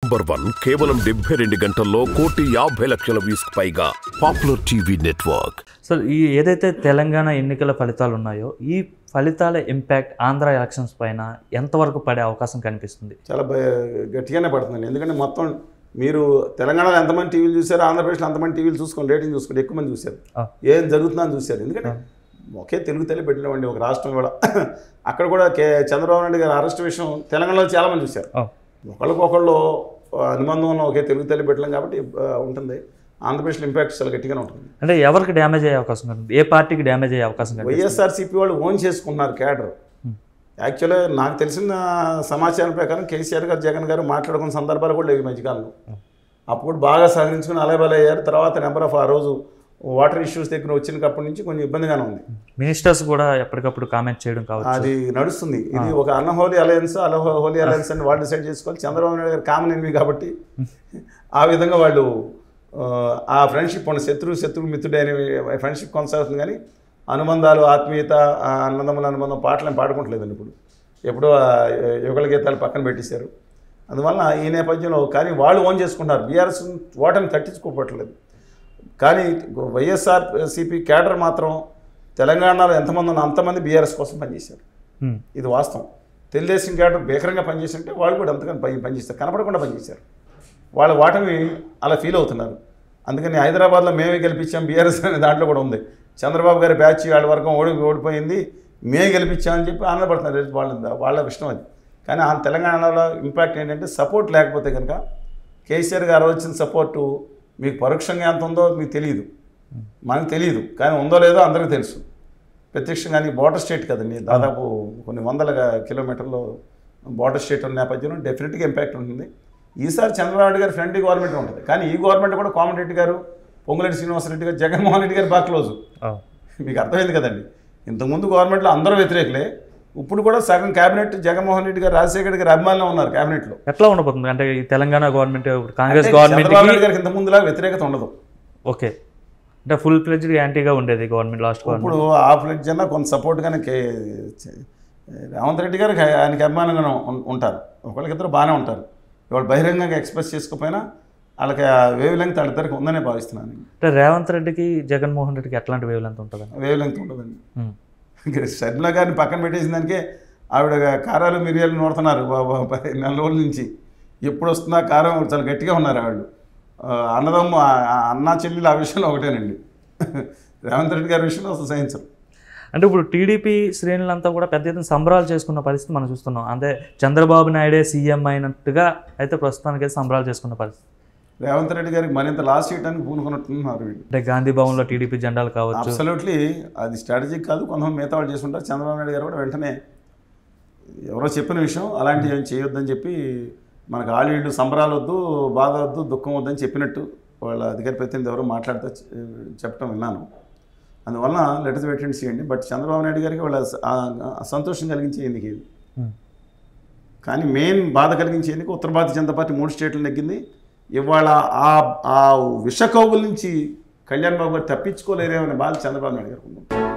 Number one కేవలం డెబ్బై రెండు గంటల్లో కోటి యాభై లక్షల వ్యూస్ పైగా పాపులర్ టీవీ నెట్వర్క్ సో ఈ ఏదైతే తెలంగాణ ఎన్నికల ఫలితాలు ఉన్నాయో ఈ ఫలితాల ఇంపాక్ట్ ఆంధ్ర ఎలక్షన్స్ పైన ఎంతవరకు పడే అవకాశం కనిపిస్తుంది చాలా భయ గట్టిగానే పడుతుందండి ఎందుకంటే మొత్తం మీరు తెలంగాణలో ఎంతమంది టీవీలు చూశారు ఆంధ్రప్రదేశ్లో అంతమంది టీవీలు చూసుకోండి రేటింగ్ చూసుకోండి ఎక్కువ మంది చూశారు ఆ. ఏం జరుగుతుందని చూశారు ఎందుకంటే ఒకే తెలుగు తల్లి పెట్టినవండి ఒక రాష్ట్రం కూడా అక్కడ కూడా కే చంద్రబాబు నాయుడు గారి అరెస్ట్ విషయం తెలంగాణలో చాలా మంది చూశారు ఆ, ఒకళ్ళకొకళ్ళు అనుబంధంలో ఒకే తెలుగు తల్లి పెట్టలేం కాబట్టి ఆ, ఉంటుంది ఆంధ్రప్రదేశ్లో ఇంపాక్ట్ చాలా గట్టిగానే ఉంటుంది అంటే ఎవరికి డ్యామేజ్ అయ్యే అవకాశం కనిపిస్తుంది ఏ పార్టీకి డ్యామేజ్ అయ్యే అవకాశం కనిపిస్తుంది వైఎస్ఆర్సీపీ వాళ్ళు ఓన్ చేసుకున్నారు క్యాడర్ యాక్చువల్గా నాకు తెలిసిన సమాచారం ప్రకారం కేసీఆర్ గారు జగన్ గారు మాట్లాడుకున్న సందర్భాలు కూడా లేవు ఈ మధ్యకాలంలో అప్పుడు బాగా సహకరించుకుని అలబల అయ్యారు తర్వాత నెంబర్ ఆఫ్ ఆ రోజు వాటర్ ఇష్యూస్ దగ్గర వచ్చినప్పటి నుంచి కొంచెం ఇబ్బందిగానే ఉంది మినిస్టర్స్ కూడా ఎప్పటికప్పుడు కామెంట్ చేయడం కావచ్చు అది నడుస్తుంది ఇది ఒక అన్హోలీ అలయన్స్ అలహోలీ అలయన్స్ అని వాళ్ళు డిసైడ్ చేసుకోవాలి చంద్రబాబు నాయుడు గారు కామన్ ఎనిమి కాబట్టి ఆ విధంగా వాళ్ళు ఆ, ఆ ఫ్రెండ్షిప్ ఉన్న శత్రువు శత్రువు మిత్రుడు అనే ఫ్రెండ్షిప్ కొనసాగుతుంది కానీ అనుబంధాలు ఆత్మీయత ఆ అన్నదమ్ముల అనుబంధం పాటలు పాడుకుంటలేదండి ఇప్పుడు ఎప్పుడో ఆ యుగల గీతాలు పక్కన పెట్టేశారు అందువల్ల ఈ నేపథ్యంలో కానీ వాళ్ళు ఓన్ చేసుకుంటున్నారు బీఆర్ఎస్ ఓటమి తట్టించుకోవట్లేదు కానీ వైఎస్ఆర్ సిపి క్యాడర్ మాత్రం తెలంగాణలో ఎంతమంది ఉన్నా అంతమంది బీఆర్ఎస్ కోసం పనిచేశారు హ్మ్. ఇది వాస్తవం తెలుగుదేశం క్యాడర్ భీకరంగా పనిచేస్తుంటే వాళ్ళు కూడా అంతగానే పని పనిచేస్తారు కనపడకుండా పనిచేశారు వాళ్ళ వాటమి అలా ఫీల్ అవుతున్నారు అందుకని హైదరాబాద్లో మేమే గెలిపించాం బీఆర్ఎస్ అనే దాంట్లో కూడా ఉంది చంద్రబాబు గారి బ్యాచ్ వాళ్ళ వర్గం ఓడి ఓడిపోయింది మేమే గెలిపించామని చెప్పి ఆనందపడుతున్నారు వాళ్ళ వాళ్ళ విషయం అది కానీ ఆ తెలంగాణలో ఇంపాక్ట్ ఏంటంటే సపోర్ట్ లేకపోతే కనుక కేసీఆర్ గారు వచ్చిన సపోర్టు మీకు పరోక్షంగా ఎంత ఉందో మీకు తెలియదు మనకు తెలియదు కానీ ఉందో లేదో అందరికీ తెలుసు ప్రత్యక్షంగా బోర్డర్ స్టేట్ కదండి దాదాపు కొన్ని వందల కిలోమీటర్లు బోర్డర్ స్టేట్ ఉన్న నేపథ్యంలో డెఫినెట్గా ఇంపాక్ట్ ఉంటుంది ఈసారి చంద్రబాబు నాయుడు గారు ఫ్రెండ్లీ గవర్నమెంట్ ఉంటుంది కానీ ఈ గవర్నమెంట్ కూడా కోమటిరెడ్డి గారు పొంగులేటి శ్రీనివాసరెడ్డి గారు జగన్మోహన్ రెడ్డి గారు బాగా క్లోజు ఆ, మీకు అర్థమైంది కదండి ఇంతకుముందు గవర్నమెంట్లో అందరూ వ్యతిరేకులే ఇప్పుడు కూడా సగం క్యాబినెట్ జగన్మోహన్ రెడ్డి గారు రాజశేఖర్ గారి అభిమానులు ఉన్నారు క్యాబినెట్లో ఎట్లా ఉండబోతుంది అంటే ఈ తెలంగాణ గవర్నమెంట్ కాంగ్రెస్ అంటే గవర్నమెంట్ చంద్రబాబు నాయుడు గారికి ఇంత ముందులా వ్యతిరేకత ఉండదు ఓకే అంటే ఫుల్ ప్లెజ్డ్ యాంటీగా ఉండేది గవర్నమెంట్ లాస్ట్ గవర్నమెంట్ ఇప్పుడు ఆ ఫ్లెడ్జ్ అన్న కొంత సపోర్ట్గానే కే రేవంత్ రెడ్డి గారికి ఆయనకి అభిమానంగానే ఉం- ఉంటారు ఒకళ్ళకిద్దరు బాగానే ఉంటారు ఇవాళ బహిరంగంగా ఎక్స్ప్రెస్ చేసుకోకపోయినా వాళ్ళకి ఆ వేవ్ లెంగ్త్ వాళ్ళిద్దరికి ఉందనే భావిస్తున్నాను అంటే రేవంత్ రెడ్డికి జగన్మోహన్ రెడ్డికి ఎట్లాంటి వేవ్ లెంత్ ఉంటుందండి వేవ్ లెంగ్త్ ఉండదండి హ్మ్. ఇంకా షర్మిల గారిని పక్కన పెట్టేసిన దానికే ఆవిడ కారాలు మిరియాలు నూరుతున్నారు బా- బా- బా- నెల రోజుల నుంచి ఎప్పుడు వస్తుందా కారం చాలా గట్టిగా ఉన్నారు ఆవిడ ఆ, అన్నదమ్ము ఆ- ఆ అన్నా చెల్లెలు ఆ విషయంలో ఒకటేనండి రేవంత్ రెడ్డి గారి విషయంలో అసలు సహించరు అంటే ఇప్పుడు టీడీపీ శ్రేణులంతా కూడా పెద్ద ఎత్తున సంబరాలు చేసుకున్న పరిస్థితి మనం చూస్తున్నాం అంటే చంద్రబాబు నాయుడే సీఎం అయినట్టుగా అయితే ప్రస్తుతానికి అయితే సంబరాలు చేసుకున్న పరిస్థితి రేవంత్ రెడ్డి గారికి మరింత లాస్ చేయడానికి పూనుకున్నట్టున్నారు వీళ్ళు అంటే గాంధీ భవన్లో టీడీపీ జెండాలు కావచ్చు అబ్సల్యూట్లీ అది స్ట్రాటజిక్ కాదు కొంతమంది మిగతా వాళ్ళు చేసుకుంటారు చంద్రబాబు నాయుడు గారు కూడా వెంటనే ఎవరో చెప్పిన విషయం అలాంటివి ఏం చేయొద్దని చెప్పి మనకు ఆళ్ళు వీళ్ళు సంబరాలు వద్దు బాధ వద్దు దుఃఖం వద్దని చెప్పినట్టు వాళ్ళ అధికార ప్రతినిధి ఎవరో మాట్లాడితే చె- చెప్పడం విన్నాను అందువల్ల లెటర్స్ పెట్టండి చేయండి బట్ చంద్రబాబు నాయుడు గారికి వాళ్ళ స- ఆ- ఆ సంతోషం కలిగించే ఎన్నిక ఇది హ్మ్. కానీ మెయిన్ బాధ కలిగించే ఎన్నిక ఉత్తర భారతీయ జనతా పార్టీ మూడు స్టేట్లు నెగ్గింది ఇవాళ ఆ ఆ విషకౌగుల నుంచి కళ్యాణ్ బాబు గారు తప్పించుకోలేరేమనే బాధ చంద్రబాబు నాయుడు గారికి ఉంది